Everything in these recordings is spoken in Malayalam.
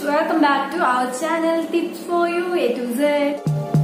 welcome back to our channel Tips for You A to Z.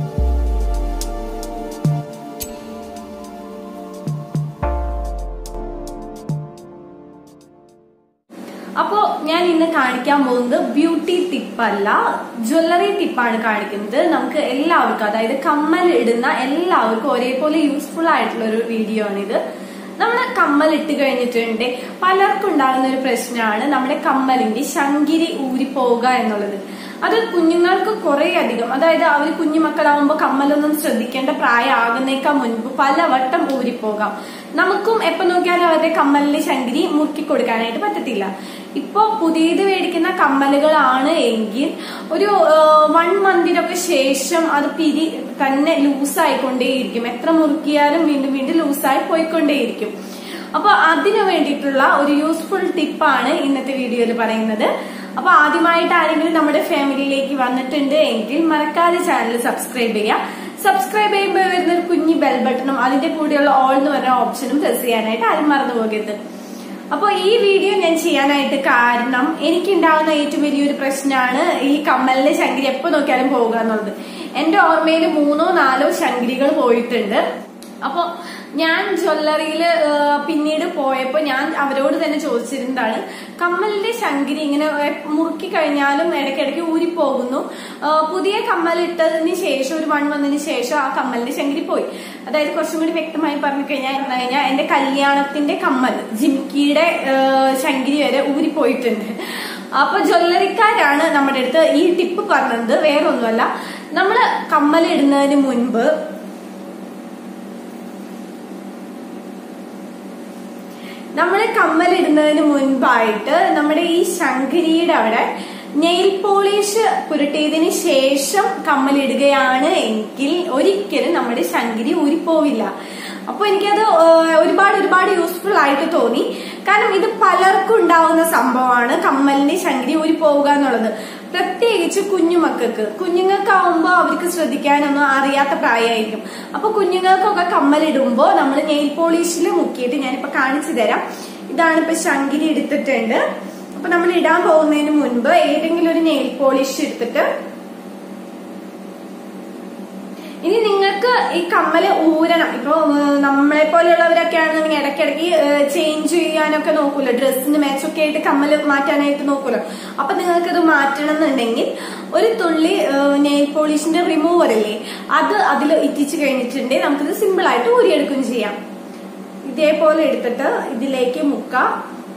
അപ്പോ ഞാൻ ഇന്ന് കാണിക്കാൻ പോകുന്നത് ബ്യൂട്ടി ടിപ്പ് അല്ല ജ്വല്ലറി ടിപ്പാണ് കാണിക്കുന്നത് നമുക്ക് എല്ലാവർക്കും അതായത് കമ്മൽ ഇടുന്ന എല്ലാവർക്കും ഒരേപോലെ യൂസ്ഫുൾ ആയിട്ടുള്ള ഒരു വീഡിയോ ആണിത് നമ്മൾ കമ്മൽ ഇട്ട് കഴിഞ്ഞിട്ടുണ്ട് പലർക്കും ഉണ്ടാകുന്ന ഒരു പ്രശ്നമാണ് നമ്മുടെ കമ്മലിന്റെ ശങ്കിരി ഊരിപ്പോവുക എന്നുള്ളത് അത് കുഞ്ഞുങ്ങൾക്ക് കുറെ അധികം അതായത് അവർ കുഞ്ഞുമക്കളാവുമ്പോൾ കമ്മലൊന്നും ശ്രദ്ധിക്കേണ്ട പ്രായമാകുന്നേക്കാൾ മുൻപ് പലവട്ടം ഊരിപ്പോകാം നമുക്കും എപ്പോ നോക്കിയാലും അവരുടെ കമ്മലിന്റെ ശങ്കിരി മുറുക്കി കൊടുക്കാനായിട്ട് പറ്റത്തില്ല ഇപ്പോ പുതിയത് മേടിക്കുന്ന കമ്മലുകളാണ് എങ്കിൽ ഒരു വൺ മന്തിനൊക്കെ ശേഷം അത് പിരി തന്നെ ലൂസായിക്കൊണ്ടേയിരിക്കും എത്ര മുറുക്കിയാലും വീണ്ടും വീണ്ടും ലൂസായി പോയിക്കൊണ്ടേയിരിക്കും അപ്പൊ അതിനു വേണ്ടിയിട്ടുള്ള ഒരു യൂസ്ഫുൾ ടിപ്പാണ് ഇന്നത്തെ വീഡിയോയിൽ പറയുന്നത് അപ്പൊ ആദ്യമായിട്ട് ആരെങ്കിലും നമ്മുടെ ഫാമിലിയിലേക്ക് വന്നിട്ടുണ്ട് എങ്കിൽ മറക്കാതെ ചാനൽ സബ്സ്ക്രൈബ് ചെയ്യുക സബ്സ്ക്രൈബ് ചെയ്യുമ്പോൾ വരുന്ന ഒരു കുഞ്ഞി ബെൽ ബട്ടണും അതിന്റെ കൂടെയുള്ള ഓൾ എന്ന് പറഞ്ഞ ഓപ്ഷനും പ്രസ് ചെയ്യാനായിട്ട് ആരും മറന്നു പോകരുത് അപ്പൊ ഈ വീഡിയോ ഞാൻ ചെയ്യാനായിട്ട് കാരണം എനിക്കുണ്ടാവുന്ന ഏറ്റവും വലിയൊരു പ്രശ്നമാണ് ഈ കമ്മലിന്റെ ശങ്കിരി എപ്പോ നോക്കിയാലും പോവുക എന്നുള്ളത് എന്റെ ഓർമ്മയിൽ മൂന്നോ നാലോ ശങ്കരികൾ പോയിട്ടുണ്ട് അപ്പൊ ഞാൻ ജ്വല്ലറിയിൽ പിന്നീട് പോയപ്പോ ഞാൻ അവരോട് തന്നെ ചോദിച്ചിരുന്നതാണ് കമ്മലിന്റെ ശങ്കിരി ഇങ്ങനെ മുറുക്കി കഴിഞ്ഞാലും ഇടയ്ക്കിടയ്ക്ക് ഊരിപ്പോകുന്നു പുതിയ കമ്മൽ ഇട്ടതിന് ശേഷം ഒരു വൺ വന്നതിന് ശേഷം ആ കമ്മലിന്റെ ശങ്കിരി പോയി അതായത് കുറച്ചും കൂടി വ്യക്തമായി പറഞ്ഞു കഴിഞ്ഞാൽ കഴിഞ്ഞാൽ എന്റെ കല്യാണത്തിന്റെ കമ്മൽ ജിമിക്കിയുടെ ശങ്കിരി വരെ ഊരിപ്പോയിട്ടുണ്ട് അപ്പൊ ജ്വല്ലറിക്കാരാണ് നമ്മുടെ അടുത്ത് ഈ ടിപ്പ് പറഞ്ഞത് വേറൊന്നുമല്ല നമ്മള് കമ്മൽ ഇടുന്നതിന് മുൻപ് നമ്മൾ കമ്മലിടുന്നതിന് മുൻപായിട്ട് നമ്മുടെ ഈ ശങ്കരിയുടെ അവിടെ നെയിൽ പോളിഷ് പുരട്ടിയതിന് ശേഷം കമ്മലിടുകയാണ് എങ്കിൽ ഒരിക്കലും നമ്മുടെ ശങ്കരി ഊരിപ്പോവില്ല അപ്പൊ എനിക്കത് ഒരുപാട് ഒരുപാട് യൂസ്ഫുൾ ആയിട്ട് തോന്നി കാരണം ഇത് പലർക്കും ഉണ്ടാവുന്ന സംഭവമാണ് കമ്മലിന്റെ ശങ്കരി ഊരി പോവുക എന്നുള്ളത് പ്രത്യേകിച്ച് കുഞ്ഞുമക്കൾക്ക് കുഞ്ഞുങ്ങൾക്കാവുമ്പോൾ അവർക്ക് ശ്രദ്ധിക്കാനൊന്നും അറിയാത്ത പ്രായമായിരിക്കും അപ്പൊ കുഞ്ഞുങ്ങൾക്കൊക്കെ കമ്മലിടുമ്പോ നമ്മൾ നെയിൽ പോളിഷിൽ മുക്കിയിട്ട് ഞാനിപ്പോ കാണിച്ചു തരാം ഇതാണ് ഇപ്പൊ ശങ്കിരി എടുത്തിട്ടുണ്ട് അപ്പൊ നമ്മൾ ഇടാൻ പോകുന്നതിന് മുൻപ് ഏതെങ്കിലും ഒരു നെയിൽ പോളിഷ് എടുത്തിട്ട് ഇനി നിങ്ങൾക്ക് ഈ കമ്മല് ഊരണം ഇപ്പൊ നമ്മളെ പോലെയുള്ളവരൊക്കെ ആണെന്നുണ്ടെങ്കിൽ ഇടയ്ക്കിടയ്ക്ക് ചേഞ്ച് ചെയ്യാനൊക്കെ നോക്കൂലോ ഡ്രസ്സിന് മാച്ചൊക്കെ ആയിട്ട് കമ്മല് മാറ്റാനായിട്ട് നോക്കൂലോ അപ്പൊ നിങ്ങൾക്ക് ഇത് മാറ്റണം എന്നുണ്ടെങ്കിൽ ഒരു തുള്ളി നെയിൽ പോളിഷിന്റെ റിമൂവർ ഇല്ലേ അത് അതിൽ ഇറ്റിച്ച് കഴിഞ്ഞിട്ടുണ്ടെങ്കിൽ നമുക്കിത് സിമ്പിൾ ആയിട്ട് ഊരിയെടുക്കുകയും ചെയ്യാം ഇതേപോലെ എടുത്തിട്ട് ഇതിലേക്ക് മുക്കാം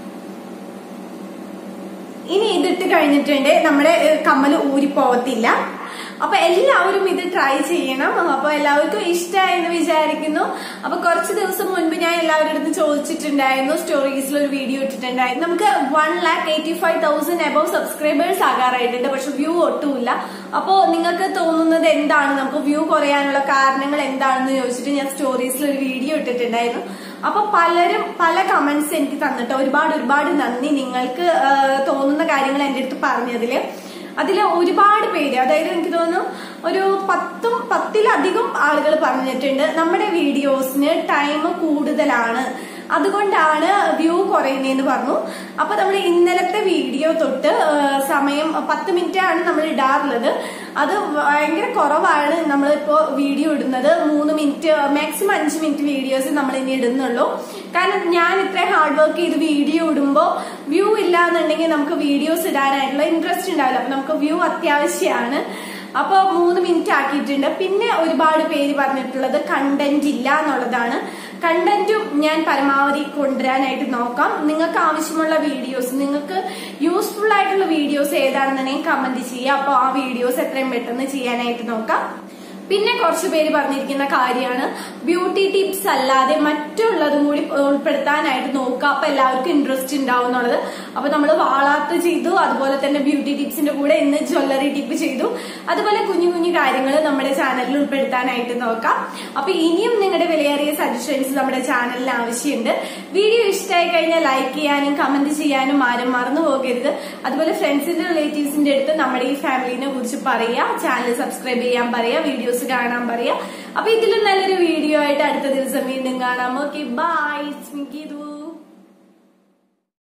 ഇനി ഇതിട്ട് കഴിഞ്ഞിട്ടുണ്ട് നമ്മുടെ കമ്മല് ഊരിപ്പോവത്തില്ല അപ്പൊ എല്ലാവരും ഇത് ട്രൈ ചെയ്യണം അപ്പൊ എല്ലാവർക്കും ഇഷ്ടമായി എന്ന് വിചാരിക്കുന്നു അപ്പൊ കുറച്ച് ദിവസം മുൻപ് ഞാൻ എല്ലാവരുടെ അടുത്ത് ചോദിച്ചിട്ടുണ്ടായിരുന്നു സ്റ്റോറീസിൽ ഒരു വീഡിയോ ഇട്ടിട്ടുണ്ടായിരുന്നു നമുക്ക് one lakh eighty five thousand above subscribers ആകാറായിട്ടുണ്ട് പക്ഷെ വ്യൂ ഒട്ടുമില്ല അപ്പോ നിങ്ങൾക്ക് തോന്നുന്നത് എന്താണ് നമുക്ക് വ്യൂ കുറയാനുള്ള കാരണങ്ങൾ എന്താണെന്ന് ചോദിച്ചിട്ട് ഞാൻ സ്റ്റോറീസിൽ ഒരു വീഡിയോ ഇട്ടിട്ടുണ്ടായിരുന്നു അപ്പൊ പലരും പല കമന്റ്സ് എനിക്ക് തന്നിട്ട് ഒരുപാട് ഒരുപാട് നന്ദി നിങ്ങൾക്ക് തോന്നുന്ന കാര്യങ്ങൾ എന്റെ അടുത്ത് പറഞ്ഞതില് അതിൽ ഒരുപാട് പേര് അതായത് എനിക്ക് തോന്നുന്നു ഒരു പത്തും പത്തിലധികം ആളുകൾ പറഞ്ഞിട്ടുണ്ട് നമ്മുടെ വീഡിയോസിന് ടൈം കൂടുതലാണ് അതുകൊണ്ടാണ് വ്യൂ കുറയുന്നതെന്ന് പറഞ്ഞു അപ്പൊ നമ്മൾ ഇന്നലത്തെ വീഡിയോ തൊട്ട് സമയം പത്ത് മിനിറ്റ് ആണ് നമ്മൾ ഇടാറുള്ളത് അത് ഭയങ്കര കുറവാണ് നമ്മളിപ്പോ വീഡിയോ ഇടുന്നത് മൂന്ന് മിനിറ്റ് മാക്സിമം അഞ്ച് മിനിറ്റ് വീഡിയോസ് നമ്മൾ ഇനി ഇടുന്നുള്ളൂ കാരണം ഞാൻ ഇത്രയും ഹാർഡ് വർക്ക് ചെയ്ത് വീഡിയോ ഇടുമ്പോൾ വ്യൂ ഇല്ല എന്നുണ്ടെങ്കിൽ നമുക്ക് വീഡിയോസ് ഇടാനായിട്ടുള്ള ഇൻട്രസ്റ്റ് ഉണ്ടാവില്ല അപ്പൊ നമുക്ക് വ്യൂ അത്യാവശ്യമാണ് അപ്പൊ മൂന്ന് മിനിറ്റ് ആക്കിയിട്ടുണ്ട് പിന്നെ ഒരുപാട് പേര് പറഞ്ഞിട്ടുള്ളത് കണ്ടന്റ് ഇല്ല എന്നുള്ളതാണ് കണ്ടന്റും ഞാൻ പരമാവധി കൊണ്ടുവരാനായിട്ട് നോക്കാം നിങ്ങൾക്ക് ആവശ്യമുള്ള വീഡിയോസ് നിങ്ങൾക്ക് യൂസ്ഫുൾ ആയിട്ടുള്ള വീഡിയോസ് ഏതാണെന്നുണ്ടെങ്കിൽ കമന്റ് ചെയ്യുക അപ്പോൾ ആ വീഡിയോസ് എത്രയും പെട്ടെന്ന് ചെയ്യാനായിട്ട് നോക്കാം പിന്നെ കുറച്ച് പേര് പറഞ്ഞിരിക്കുന്ന കാര്യമാണ് ബ്യൂട്ടി ടിപ്സ് അല്ലാതെ മറ്റുള്ളതും കൂടി ഉൾപ്പെടുത്താനായിട്ട് നോക്കുക അപ്പൊ എല്ലാവർക്കും ഇൻട്രസ്റ്റ് ഉണ്ടാവും എന്നുള്ളത് അപ്പൊ നമ്മൾ വാളാത്ത് ചെയ്തു അതുപോലെ തന്നെ ബ്യൂട്ടി ടിപ്സിന്റെ കൂടെ ഇന്ന് ജ്വല്ലറി ടിപ്പ് ചെയ്തു അതുപോലെ കുഞ്ഞു കുഞ്ഞു കാര്യങ്ങൾ നമ്മുടെ ചാനലിൽ ഉൾപ്പെടുത്താനായിട്ട് നോക്കാം അപ്പൊ ഇനിയും നിങ്ങളുടെ വിലയേറിയ സജഷൻസ് നമ്മുടെ ചാനലിൽ ആവശ്യമുണ്ട് വീഡിയോ ഇഷ്ടമായി കഴിഞ്ഞാൽ ലൈക്ക് ചെയ്യാനും കമന്റ് ചെയ്യാനും ആരും മറന്നു പോകരുത് അതുപോലെ ഫ്രണ്ട്സിന്റെ റിലേറ്റീവ്സിന്റെ അടുത്ത് നമ്മുടെ ഈ ഫാമിലിനെ കുറിച്ച് പറയുക ചാനൽ സബ്സ്ക്രൈബ് ചെയ്യാൻ പറയുക വീഡിയോസ് കാണാൻ പറയുക അപ്പൊ ഇതിലും നല്ലൊരു വീഡിയോ ആയിട്ട് അടുത്ത ദിവസം വീണ്ടും കാണാം ഓക്കെ ബൈ സ്മിക്കി